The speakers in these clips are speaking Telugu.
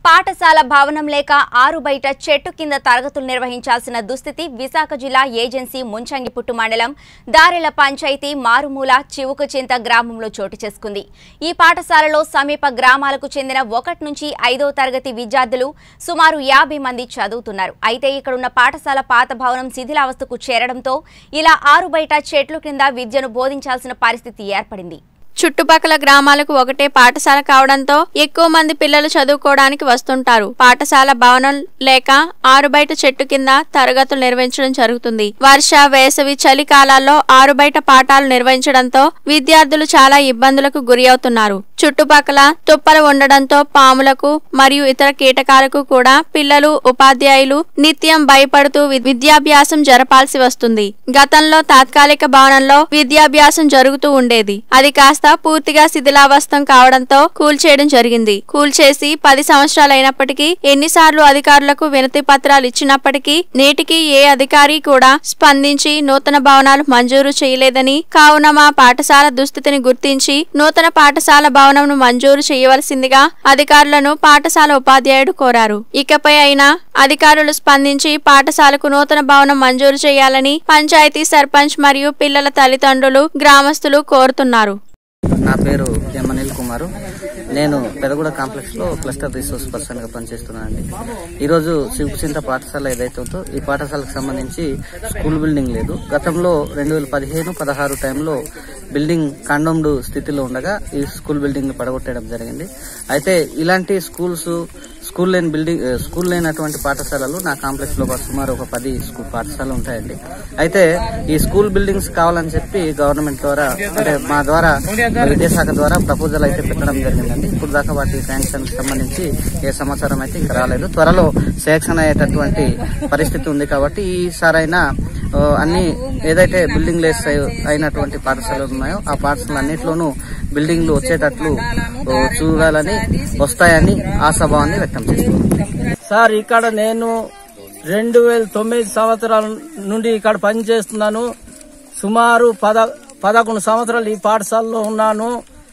పాఠశాల భవనం లేక ఆరు బయట చెట్టు కింద తరగతులు నిర్వహించాల్సిన దుస్థితి విశాఖ జిల్లా ఏజెన్సీ ముంచంగిపుట్టు మండలం దారెల పంచాయతీ మారుమూల చివుకుచింత గ్రామంలో చోటు చేసుకుంది ఈ పాఠశాలలో సమీప గ్రామాలకు చెందిన ఒకటి నుంచి ఐదో తరగతి విద్యార్థులు సుమారు యాభై మంది చదువుతున్నారు అయితే ఇక్కడున్న పాఠశాల పాత భవనం శిథిలావస్థకు చేరడంతో ఇలా ఆరు బయట చెట్లు కింద విద్యను బోధించాల్సిన పరిస్థితి ఏర్పడింది చుట్టుపక్కల గ్రామాలకు ఒకటే పాఠశాల కావడంతో ఎక్కువ మంది పిల్లలు చదువుకోవడానికి వస్తుంటారు పాఠశాల భవనం లేక ఆరు బయట చెట్టు కింద తరగతులు నిర్వహించడం జరుగుతుంది వర్ష వేసవి చలి కాలాల్లో ఆరు బయట పాఠాలు నిర్వహించడంతో విద్యార్థులు చాలా ఇబ్బందులకు గురి అవుతున్నారు చుట్టుపక్కల తుప్పలు ఉండడంతో పాములకు మరియు ఇతర కీటకాలకు కూడా పిల్లలు ఉపాధ్యాయులు నిత్యం భయపడుతూ వి- విద్యాభ్యాసం జరపాల్సి వస్తుంది గతంలో తాత్కాలిక భవనంలో విద్యాభ్యాసం జరుగుతూ ఉండేది అది కాస్త పూర్తిగా శిథిలావస్థం కావడంతో కూల్చేయడం జరిగింది కూల్చేసి పది సంవత్సరాలైనప్పటికీ ఎన్నిసార్లు అధికారులకు వినతి పత్రాలు ఇచ్చినప్పటికీ నేటికి ఏ అధికారి కూడా స్పందించి నూతన భవనాలు మంజూరు చేయలేదని కావున మా పాఠశాల దుస్థితిని గుర్తించి నూతన పాఠశాల భవనంను మంజూరు చేయవలసిందిగా అధికారులను పాఠశాల ఉపాధ్యాయుడు కోరారు ఇకపై అయినా అధికారులు స్పందించి పాఠశాలకు నూతన భవనం మంజూరు చేయాలని పంచాయతీ సర్పంచ్ మరియు పిల్లల తల్లిదండ్రులు గ్రామస్తులు కోరుతున్నారు నా పేరు ఎం అనిల్ కుమారు నేను పెదగూడ కాంప్లెక్స్ లో క్లస్టర్ రిసోర్స్ పర్సన్ గా పనిచేస్తున్నానండి ఈరోజు శివసింత పాఠశాల ఏదైతే ఉందో ఈ పాఠశాలకు సంబంధించి స్కూల్ బిల్డింగ్ లేదు గతంలో రెండు వేల పదిహేను పదహారు టైంలో బిల్డింగ్ కండోమ్డ్ స్థితిలో ఉండగా ఈ స్కూల్ బిల్డింగ్ పడగొట్టడం జరిగింది అయితే ఇలాంటి స్కూల్స్ స్కూల్ లేని బిల్డింగ్ ఆ, స్కూల్ లేనటువంటి పాఠశాలలు నా కాంప్లెక్స్ లో ఒక సుమారు ఒక పది స్కూల్ పాఠశాలలు ఉంటాయండి అయితే ఈ స్కూల్ బిల్డింగ్స్ కావాలని చెప్పి గవర్నమెంట్ ద్వారా అంటే మా ద్వారా విద్యాశాఖ ద్వారా ప్రపోజల్ అయితే పెట్టడం జరిగిందండి ఇప్పుడు దాకా వాటి శాంక్షన్ సంబంధించి ఏ సమాచారం అయితే ఇంకా రాలేదు త్వరలో శాంక్షన్ అయ్యేటటువంటి పరిస్థితి ఉంది కాబట్టి ఈసారైనా ఆ, అన్ని ఏదైతే బిల్డింగ్ లెస్ అయి- అయినటువంటి పాఠశాలలు ఉన్నాయో ఆ పాఠశాల అన్నింటిలోనూ బిల్డింగ్లు వచ్చేటట్లు ఆ, చూడాలని వస్తాయని ఆశాభావాన్ని వ్యక్తం చేస్తున్నాను సార్ ఇక్కడ నేను రెండు వేల తొమ్మిది సంవత్సరాల నుండి ఇక్కడ పనిచేస్తున్నాను సుమారు పద పదకొండు సంవత్సరాలు ఈ పాఠశాలలో ఉన్నాను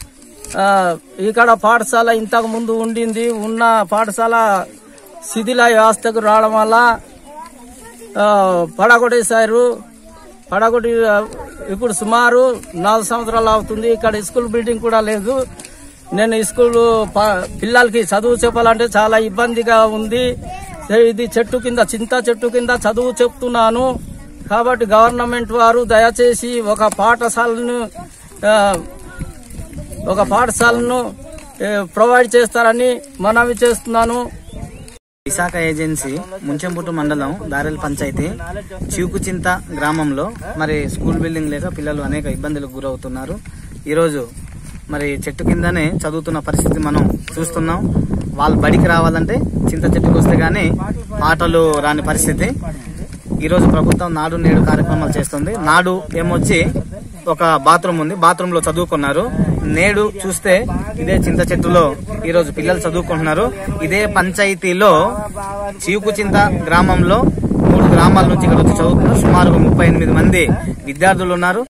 ఆ, ఇక్కడ పాఠశాల ఇంతకు ముందు ఉండింది ఉన్న పాఠశాల శిథిల వ్యవస్థకు రావడం వల్ల ఆ, పడగొట్టేశారు పడగొట్టి ఆ, ఇప్పుడు సుమారు నాలుగు సంవత్సరాలు అవుతుంది ఇక్కడ స్కూల్ బిల్డింగ్ కూడా లేదు నేను ఈ స్కూల్ ప- పిల్లలకి చదువు చెప్పాలంటే చాలా ఇబ్బందిగా ఉంది ఇది చెట్టు కింద చింత చెట్టు కింద చదువు చెప్తున్నాను కాబట్టి గవర్నమెంట్ వారు దయచేసి ఒక పాఠశాలను ఆ, ఒక పాఠశాలను ఏ, ప్రొవైడ్ చేస్తారని మనవి చేస్తున్నాను విశాఖ ఏజెన్సీ ముంచెంపుట్టు మండలం దారెల పంచాయతీ చివుకుచింత గ్రామంలో మరి స్కూల్ బిల్డింగ్ లేక పిల్లలు అనేక ఇబ్బందులకు గురవుతున్నారు ఈరోజు మరి చెట్టు కిందనే చదువుతున్న పరిస్థితి మనం చూస్తున్నాం వాళ్ళు బడికి రావాలంటే చింత చెట్టుకు వస్తే గానీ ఆటలు రాని పరిస్థితి ఈరోజు ప్రభుత్వం నాడు నేడు కార్యక్రమాలు చేస్తుంది నాడు ఏమొచ్చి ఒక బాత్రూమ్ ఉంది బాత్రూమ్ లో చదువుకున్నారు నేడు చూస్తే ఇదే చింత చెట్టులో ఈ రోజు పిల్లలు చదువుకుంటున్నారు ఇదే పంచాయతీలో చీకు చింత గ్రామంలో మూడు గ్రామాల నుంచి ఇక్కడ వచ్చి చదువుతున్నారు సుమారు ముప్పై ఎనిమిది మంది విద్యార్థులు ఉన్నారు